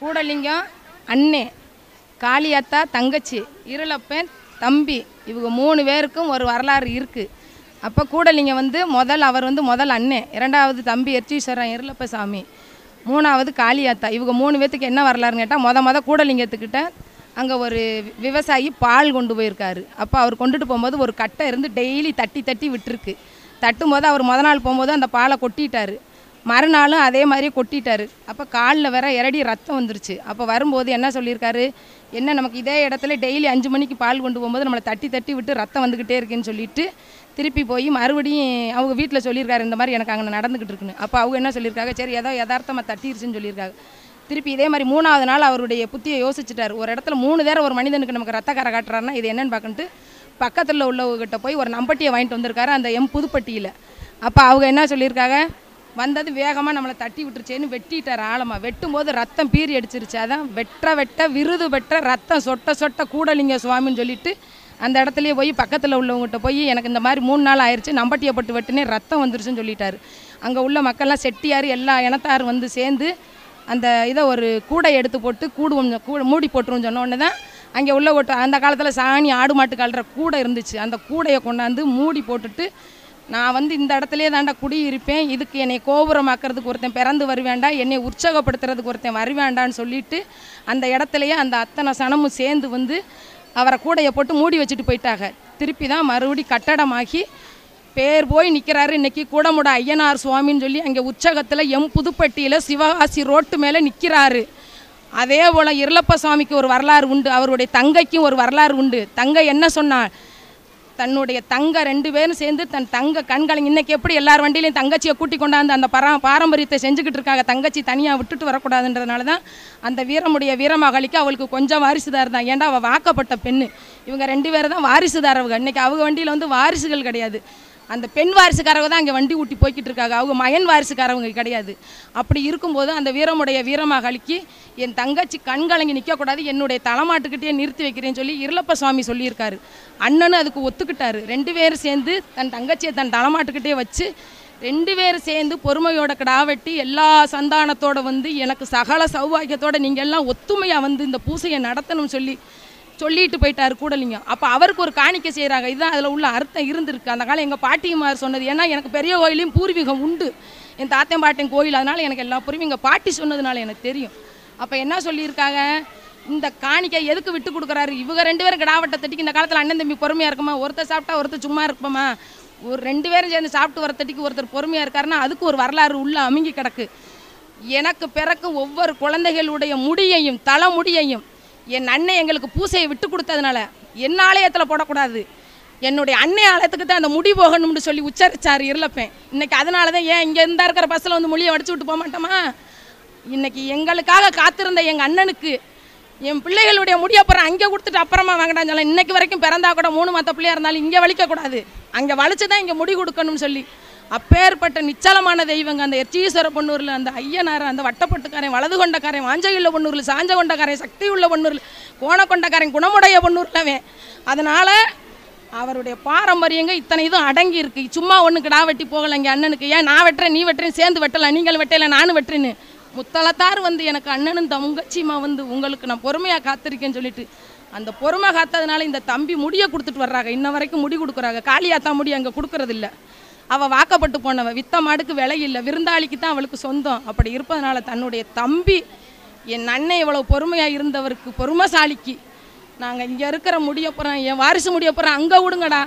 கூடலிங்கம் அண்ணே காளியாத்தா தங்கச்சி இருளப்பன் தம்பி இவங்க மூணு பேருக்கும் ஒரு வரலாறு இருக்குது அப்போ கூடலிங்கம் வந்து முதல் அவர் வந்து முதல் அண்ணன் இரண்டாவது தம்பி எர்ச்சீஸ்வரன் இருளப்ப சாமி மூணாவது காளியாத்தா இவங்க மூணு பேர்த்துக்கு என்ன வரலாறுன்னு கேட்டால் மொத மொத கூடலிங்கத்துக்கிட்ட அங்கே ஒரு விவசாயி பால் கொண்டு போயிருக்காரு அப்போ அவர் கொண்டுட்டு போகும்போது ஒரு கட்டை இருந்து டெய்லி தட்டி தட்டி விட்டுருக்கு தட்டும்போது அவர் முத நாள் போகும்போது அந்த பாலை கொட்டிட்டாரு மறுநாளும் அதே மாதிரி கொட்டிட்டாரு அப்போ காலில் வேற இரடி ரத்தம் வந்துருச்சு அப்போ வரும்போது என்ன சொல்லியிருக்காரு என்ன நமக்கு இதே இடத்துல டெய்லி அஞ்சு மணிக்கு பால் கொண்டு போகும்போது நம்மளை தட்டி தட்டி விட்டு ரத்தம் வந்துக்கிட்டே இருக்குன்னு சொல்லிட்டு திருப்பி போய் மறுபடியும் அவங்க வீட்டில் சொல்லியிருக்காரு இந்த மாதிரி எனக்கு அங்கே நடந்துக்கிட்டு இருக்குன்னு அப்போ அவங்க என்ன சொல்லியிருக்காங்க சரி ஏதோ யதார்த்தமாக தட்டிருச்சுன்னு சொல்லியிருக்காங்க திருப்பி இதே மாதிரி மூணாவது நாள் அவருடைய புத்தியை யோசிச்சுட்டார் ஒரு இடத்துல மூணு நேரம் ஒரு மனிதனுக்கு நமக்கு ரத்த கரை காட்டுறாருன்னா இது என்னன்னு பார்க்கன்ட்டு பக்கத்தில் உள்ளவங்ககிட்ட போய் ஒரு நம்பட்டியை வாங்கிட்டு வந்திருக்காரு அந்த எம் புதுப்பட்டியில் அப்போ அவங்க என்ன சொல்லியிருக்காங்க வந்தது வேகமாக நம்மளை தட்டி விட்டுருச்சேன்னு வெட்டிட்டார் ஆழமாக வெட்டும்போது ரத்தம் பீறி அடிச்சிருச்சு அதான் வெட்ட வெட்ட விருது வெட்ட ரத்தம் சொட்ட சொட்ட கூடலிங்க சுவாமின்னு சொல்லிட்டு அந்த இடத்துலயே போய் பக்கத்தில் உள்ளவங்ககிட்ட போய் எனக்கு இந்த மாதிரி மூணு நாள் ஆயிடுச்சு நம்பட்டியை பட்டு வெட்டுனே ரத்தம் வந்துருச்சுன்னு சொல்லிட்டாரு அங்கே உள்ள மக்கள்லாம் செட்டியார் எல்லா இனத்தாரும் வந்து சேர்ந்து அந்த இதை ஒரு கூடை எடுத்து போட்டு கூடுவோம் கூடை மூடி போட்டுருவோம் சொன்ன உடனே தான் அங்கே உள்ள ஓட்டு அந்த காலத்தில் சாணி ஆடு மாட்டு கல்ற கூடை இருந்துச்சு அந்த கூடையை கொண்டாந்து மூடி போட்டுட்டு நான் வந்து இந்த இடத்துலயே தாண்டா குடியிருப்பேன் இதுக்கு என்னை கோபுரமாக்குறதுக்கு ஒருத்தன் பிறந்து வருவேண்டா என்னை உற்சாகப்படுத்துறதுக்கு ஒருத்தன் வருவேண்டான்னு சொல்லிட்டு அந்த இடத்துலயே அந்த அத்தனை சனமும் சேர்ந்து வந்து அவரை கூடையை போட்டு மூடி வச்சுட்டு போயிட்டாங்க திருப்பி தான் மறுபடி கட்டடமாகி பேர் போய் நிற்கிறாரு இன்னைக்கு கூடமுட ஐயனார் சுவாமின்னு சொல்லி அங்கே உற்சகத்தில் எம் புதுப்பட்டியில் சிவகாசி ரோட்டு மேலே நிற்கிறாரு அதே போல் இருளப்ப சுவாமிக்கு ஒரு வரலாறு உண்டு அவருடைய தங்கைக்கும் ஒரு வரலாறு உண்டு தங்கை என்ன சொன்னாள் தன்னுடைய தங்க ரெண்டு பேரும் சேர்ந்து தன் தங்க கண்களை இன்னைக்கு எப்படி எல்லார் வண்டியிலையும் தங்கச்சியை கூட்டி கொண்டாந்து அந்த பரா பாரம்பரியத்தை செஞ்சுக்கிட்டு இருக்காங்க தங்கச்சி தனியாக விட்டுட்டு வரக்கூடாதுன்றதுனால தான் அந்த வீரமுடைய வீரமகளிக்கு அவளுக்கு கொஞ்சம் வாரிசுதார் தான் ஏன்டா அவள் வாக்கப்பட்ட பெண்ணு இவங்க ரெண்டு பேரும் தான் வாரிசுதாரவங்க இன்னைக்கு அவங்க வண்டியில் வந்து வாரிசுகள் கிடையாது அந்த பெண் வாரிசுக்காரவங்க தான் அங்கே வண்டி ஊட்டி போய்கிட்டு இருக்காங்க அவங்க மயன் வாரிசுக்காரவங்க கிடையாது அப்படி இருக்கும்போது அந்த வீரமுடைய வீரமகளிக்கு என் தங்கச்சி கண்கலங்கி நிற்கக்கூடாது என்னுடைய தலைமாட்டுக்கிட்டே நிறுத்தி வைக்கிறேன்னு சொல்லி இருளப்ப சுவாமி சொல்லியிருக்காரு அண்ணனும் அதுக்கு ஒத்துக்கிட்டாரு ரெண்டு பேரும் சேர்ந்து தன் தங்கச்சியை தன் தலைமாட்டுக்கிட்டே வச்சு ரெண்டு பேரும் சேர்ந்து பொறுமையோட கிடா வெட்டி எல்லா சந்தானத்தோட வந்து எனக்கு சகல சௌபாகியத்தோட நீங்கள் எல்லாம் ஒத்துமையாக வந்து இந்த பூசையை நடத்தணும்னு சொல்லி சொல்லிட்டு போயிட்டாரு கூடலிங்கம் அப்போ அவருக்கு ஒரு காணிக்கை செய்கிறாங்க இதுதான் அதில் உள்ள அர்த்தம் இருந்திருக்கு அந்த காலம் எங்கள் பாட்டிமார் சொன்னது ஏன்னா எனக்கு பெரிய கோயிலையும் பூர்வீகம் உண்டு என் தாத்தன் பாட்டன் கோயில் அதனால எனக்கு எல்லா பூர்வீகம் பாட்டி சொன்னதுனால எனக்கு தெரியும் அப்போ என்ன சொல்லியிருக்காங்க இந்த காணிக்கை எதுக்கு விட்டு கொடுக்குறாரு இவங்க ரெண்டு பேரும் கிடாவட்ட தட்டிக்கு இந்த காலத்தில் அண்ணன் தம்பி பொறுமையாக இருக்குமா ஒருத்தர் சாப்பிட்டா ஒருத்தர் சும்மா இருப்போமா ஒரு ரெண்டு பேரும் சேர்ந்து சாப்பிட்டு வர தட்டிக்கு ஒருத்தர் பொறுமையாக இருக்காருன்னா அதுக்கு ஒரு வரலாறு உள்ள அமுங்கி கிடக்கு எனக்கு பிறகு ஒவ்வொரு குழந்தைகளுடைய முடியையும் தலைமுடியையும் என் அண்ணன் எங்களுக்கு பூசையை விட்டு கொடுத்ததுனால என் ஆலயத்தில் போடக்கூடாது என்னுடைய அன்னை ஆலயத்துக்கு தான் அந்த முடி போகணும்னு சொல்லி உச்சரிச்சார் இருளப்பேன் இன்னைக்கு அதனால தான் ஏன் இங்கே இருந்தா இருக்கிற பஸ்ஸில் வந்து மொழியை வடிச்சு விட்டு போக மாட்டோமா இன்னைக்கு எங்களுக்காக காத்திருந்த எங்கள் அண்ணனுக்கு என் பிள்ளைகளுடைய முடிய அப்புறம் அங்கே கொடுத்துட்டு அப்புறமா வாங்கடான்னு சொல்ல இன்னைக்கு வரைக்கும் பிறந்தா கூட மூணு மாத்த பிள்ளையா இருந்தாலும் இங்கே வலிக்கக்கூடாது அங்கே வலிச்சு தான் இங்கே முடி கொடுக்கணும்னு சொல்லி அப்பேற்பட்ட நிச்சலமான தெய்வங்க அந்த எர்ச்சீஸ்வர பொன்னூரில் அந்த ஐயனார் அந்த வட்டப்பட்டுக்காரன் வலது கொண்டக்காரன் வாஞ்சையுள்ள பொன்னூரில் சாஞ்ச கொண்டக்காரன் சக்தி உள்ள பொன்னூரில் கோணக்கொண்டக்காரன் குணமுடைய பொன்னூர்லவே அதனால் அவருடைய பாரம்பரியங்க இத்தனை இதுவும் அடங்கி இருக்கு சும்மா ஒன்று கிடா வெட்டி போகல இங்கே அண்ணனுக்கு ஏன் நான் வெட்டுறேன் நீ வெட்டுறேன் சேர்ந்து வெட்டலாம் நீங்கள் வெட்டல நானும் வெட்டுறேன்னு முத்தலத்தார் வந்து எனக்கு அண்ணனும் தங்கச்சிமா வந்து உங்களுக்கு நான் பொறுமையாக காத்திருக்கேன்னு சொல்லிட்டு அந்த பொறுமை காத்ததுனால இந்த தம்பி முடியை கொடுத்துட்டு வர்றாங்க இன்ன வரைக்கும் முடி கொடுக்குறாங்க காளியாத்தா முடி அங்கே கொடுக்கறதில்ல அவள் வாக்கப்பட்டு போனவ வித்த மாடுக்கு விலை இல்லை விருந்தாளிக்கு தான் அவளுக்கு சொந்தம் அப்படி இருப்பதனால தன்னுடைய தம்பி என் அண்ணன் இவ்வளவு பொறுமையாக இருந்தவருக்கு பொறுமைசாலிக்கு நாங்கள் இங்கே இருக்கிற முடியப்புறம் என் வாரிசு முடியப்புறம் அங்கே விடுங்கடா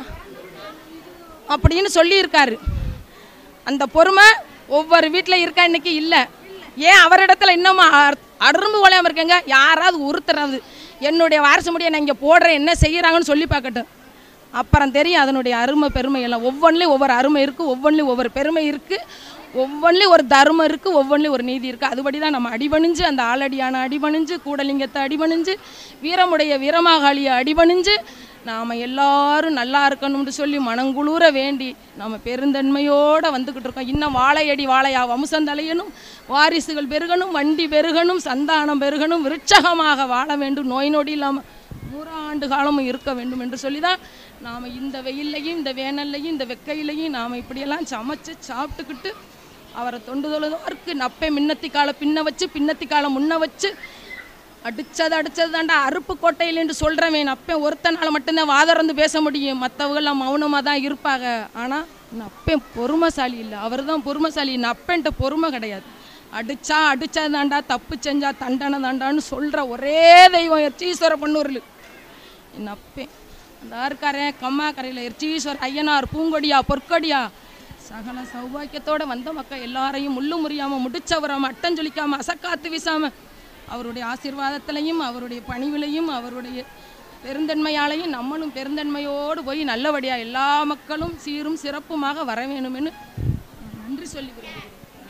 அப்படின்னு சொல்லியிருக்காரு அந்த பொறுமை ஒவ்வொரு வீட்டில் இருக்கா இன்னைக்கு இல்லை ஏன் அவரிடத்துல இன்னமும் அ- அரும்பு கொலையாம இருக்கங்க யாராவது ஒருத்தராவது என்னுடைய வாரிசு முடிய நான் இங்கே போடுறேன் என்ன செய்கிறாங்கன்னு சொல்லி பார்க்கட்டும் அப்புறம் தெரியும் அதனுடைய அருமை பெருமை எல்லாம் ஒவ்வொன்றிலையும் ஒவ்வொரு அருமை இருக்குது ஒவ்வொன்றிலையும் ஒவ்வொரு பெருமை இருக்குது ஒவ்வொன்றிலையும் ஒரு தர்மம் இருக்குது ஒவ்வொன்றிலையும் ஒரு நீதி இருக்குது அதுபடி தான் நம்ம அடிபணிஞ்சு அந்த ஆளடியான அடிபணிஞ்சு கூடலிங்கத்தை அடிபணிஞ்சு வீரமுடைய வீரமாகாளியை அடிபணிஞ்சு நாம் எல்லாரும் நல்லா இருக்கணும்னு சொல்லி மனங்குளூர வேண்டி நம்ம பெருந்தன்மையோடு வந்துக்கிட்டு இருக்கோம் இன்னும் வாழையடி வாழையா வம்சம் தலையணும் வாரிசுகள் பெருகணும் வண்டி பெருகணும் சந்தானம் பெருகணும் விருட்சகமாக வாழ வேண்டும் நோய் நொடி இல்லாமல் நூறாண்டு காலமும் இருக்க வேண்டும் என்று சொல்லி தான் நாம் இந்த வெயில்லையும் இந்த வேனல்லையும் இந்த வெக்கையிலையும் நாம் இப்படியெல்லாம் சமைச்சு சாப்பிட்டுக்கிட்டு அவரை தொண்டு தொழுதோருக்கு நப்பை மின்னத்தி காலை பின்ன வச்சு பின்னத்தி காலை முன்ன வச்சு அடிச்சது அடிச்சது தாண்டா அருப்பு கோட்டையில் என்று சொல்கிறவன் அப்பன் ஒருத்தனால மட்டும்தான் வாதறந்து பேச முடியும் மற்றவங்களாம் மௌனமாக தான் இருப்பாங்க ஆனால் என் அப்பன் பொறுமைசாலி இல்லை அவர் தான் பொறுமைசாலி என் அப்பன்ட்ட பொறுமை கிடையாது அடிச்சா அடிச்சா தாண்டா தப்பு செஞ்சா தண்டனை தாண்டான்னு சொல்கிற ஒரே தெய்வம் எச்சீஸ்வர பொன்னூரில் என் அப்பன் அந்த ஆறுக்காரன் கம்மாக்கரையில் எர்ச்சீஸ்வர ஐயனார் பூங்கொடியா பொற்கொடியா சகல சௌபாக்கியத்தோட வந்த மக்கள் எல்லாரையும் முள்ளு முறியாமல் முடிச்சவராம அட்டம் ஜொலிக்காமல் அசக்காத்து வீசாம அவருடைய ஆசீர்வாதத்திலையும் அவருடைய பணிவிலையும் அவருடைய பெருந்தன்மையாலையும் நம்மளும் பெருந்தன்மையோடு போய் நல்லபடியாக எல்லா மக்களும் சீரும் சிறப்புமாக வர வேணுமென்னு நன்றி சொல்லி விரும்புகிறேன்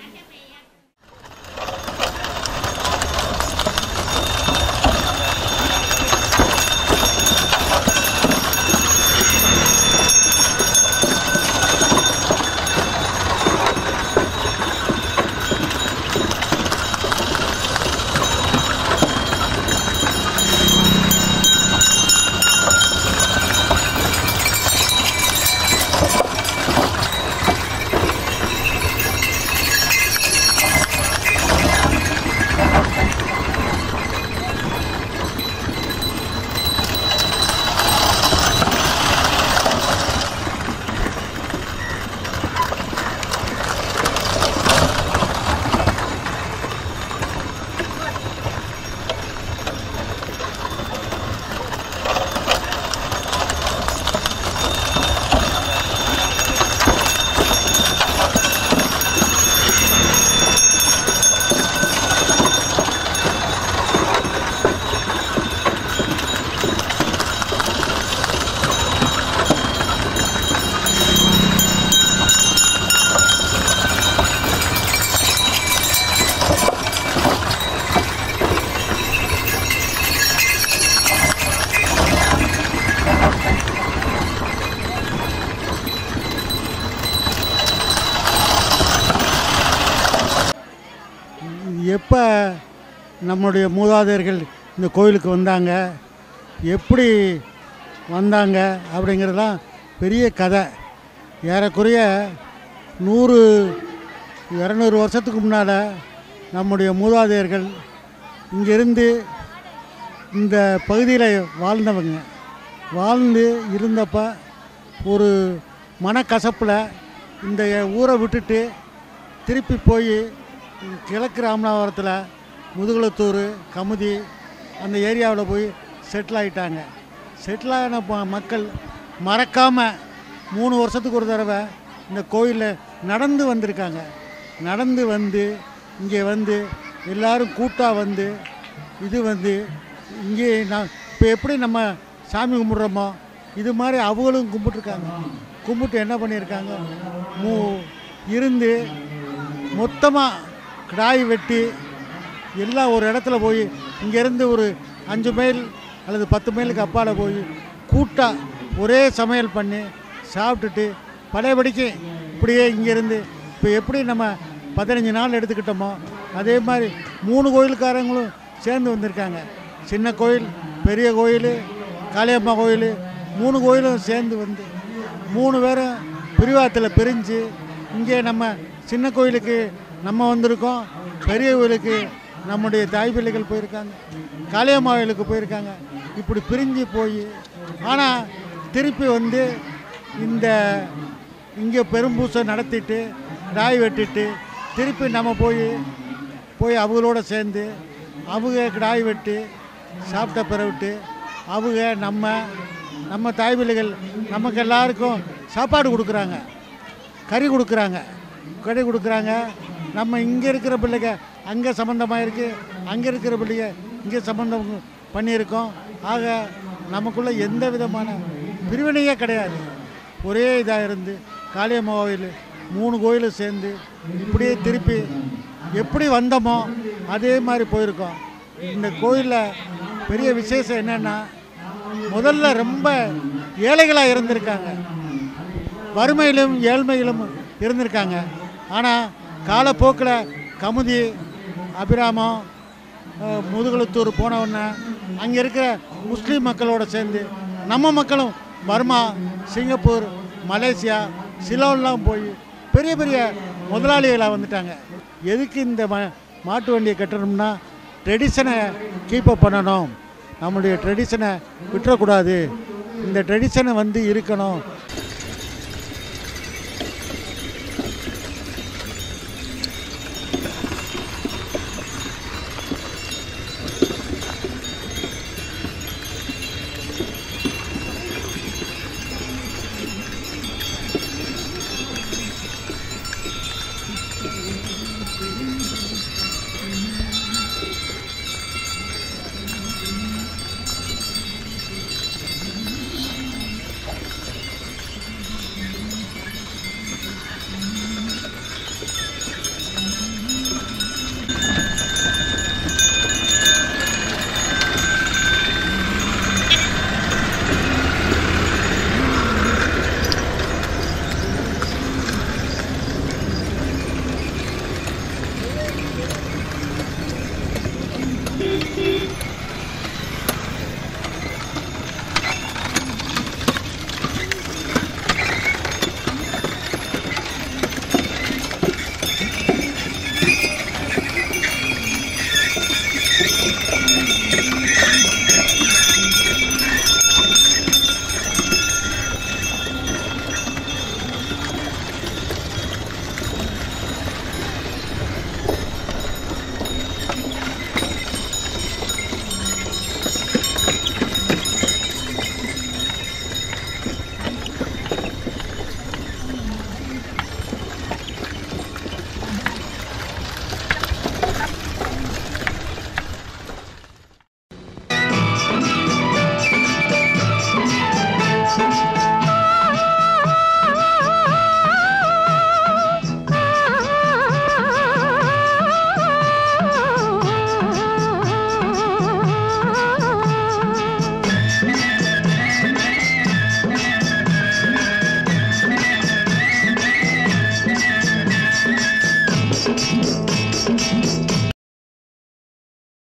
எப்போ நம்முடைய மூதாதையர்கள் இந்த கோயிலுக்கு வந்தாங்க எப்படி வந்தாங்க அப்படிங்கிறதுலாம் பெரிய கதை ஏறக்குறைய நூறு இரநூறு வருஷத்துக்கு முன்னால் நம்முடைய மூதாதையர்கள் இங்கிருந்து இந்த பகுதியில் வாழ்ந்தவங்க வாழ்ந்து இருந்தப்ப ஒரு மனக்கசப்பில் இந்த ஊரை விட்டுட்டு திருப்பி போய் கிழக்கு ராமநாதபுரத்தில் முதுகுளத்தூர் கமுதி அந்த ஏரியாவில் போய் செட்டில் ஆகிட்டாங்க செட்டில் ஆன ப- மக்கள் மறக்காமல் மூணு வருஷத்துக்கு ஒரு தடவை இந்த கோயிலில் நடந்து வந்திருக்காங்க நடந்து வந்து இங்கே வந்து எல்லாரும் கூட்டாக வந்து இது வந்து இங்கே நான் இப்போ எப்படி நம்ம சாமி கும்பிட்றோமோ இது மாதிரி அவங்களும் கும்பிட்டுருக்காங்க கும்பிட்டு என்ன பண்ணியிருக்காங்க மூ இருந்து மொத்தமாக கிடாய் வெட்டி எல்லாம் ஒரு இடத்துல போய் இங்கேருந்து ஒரு அஞ்சு மைல் அல்லது பத்து மைலுக்கு அப்பால் போய் கூட்டாக ஒரே சமையல் பண்ணி சாப்பிட்டுட்டு பழையபடிக்கு இப்படியே இங்கேருந்து இப்போ எப்படி நம்ம பதினஞ்சு நாள் எடுத்துக்கிட்டோமோ அதே மாதிரி மூணு கோயிலுக்காரங்களும் சேர்ந்து வந்திருக்காங்க சின்ன கோயில் பெரிய கோயில் காளியம்மா கோயில் மூணு கோயிலும் சேர்ந்து வந்து மூணு பேரும் பிரிவாத்தில் பிரிஞ்சு இங்கே நம்ம சின்ன கோயிலுக்கு நம்ம வந்திருக்கோம் பெரிய கோயிலுக்கு நம்முடைய தாய் பிள்ளைகள் போயிருக்காங்க காளியம்மா கோயிலுக்கு போயிருக்காங்க இப்படி பிரிஞ்சு போய் ஆனால் திருப்பி வந்து இந்த இங்கே பெரும்பூசை நடத்திட்டு ராய் வெட்டிட்டு திருப்பி நம்ம போய் போய் அவங்களோட சேர்ந்து அவங்க கிடாய் வெட்டி சாப்பிட்ட பிறவிட்டு அவங்க நம்ம நம்ம தாய் பிள்ளைகள் நமக்கு எல்லாருக்கும் சாப்பாடு கொடுக்குறாங்க கறி கொடுக்குறாங்க கறி கொடுக்குறாங்க நம்ம இங்கே இருக்கிற பிள்ளைங்க அங்கே சம்மந்தமாக இருக்குது அங்கே இருக்கிற பிள்ளைங்க இங்கே சம்மந்தம் பண்ணியிருக்கோம் ஆக நமக்குள்ள எந்த விதமான பிரிவினையே கிடையாது ஒரே இதாக இருந்து காளியம்மா கோயில் மூணு கோயிலும் சேர்ந்து இப்படியே திருப்பி எப்படி வந்தோமோ அதே மாதிரி போயிருக்கோம் இந்த கோயிலில் பெரிய விசேஷம் என்னென்னா முதல்ல ரொம்ப ஏழைகளாக இருந்திருக்காங்க வறுமையிலும் ஏழ்மையிலும் இருந்திருக்காங்க ஆனால் காலப்போக்கில் கமுதி அபிராமம் அஹ், முதுகுளத்தூர் போன உடனே அங்கே இருக்கிற முஸ்லீம் மக்களோட சேர்ந்து நம்ம மக்களும் பர்மா சிங்கப்பூர் மலேசியா சிலோன்லாம் போய் பெரிய பெரிய முதலாளிகளாக வந்துட்டாங்க எதுக்கு இந்த ம மாட்டு வண்டியை கட்டணும்னா ட்ரெடிஷனை கீப்பப் பண்ணணும் நம்மளுடைய ட்ரெடிஷனை விட்டுறக்கூடாது இந்த ட்ரெடிஷனை வந்து இருக்கணும்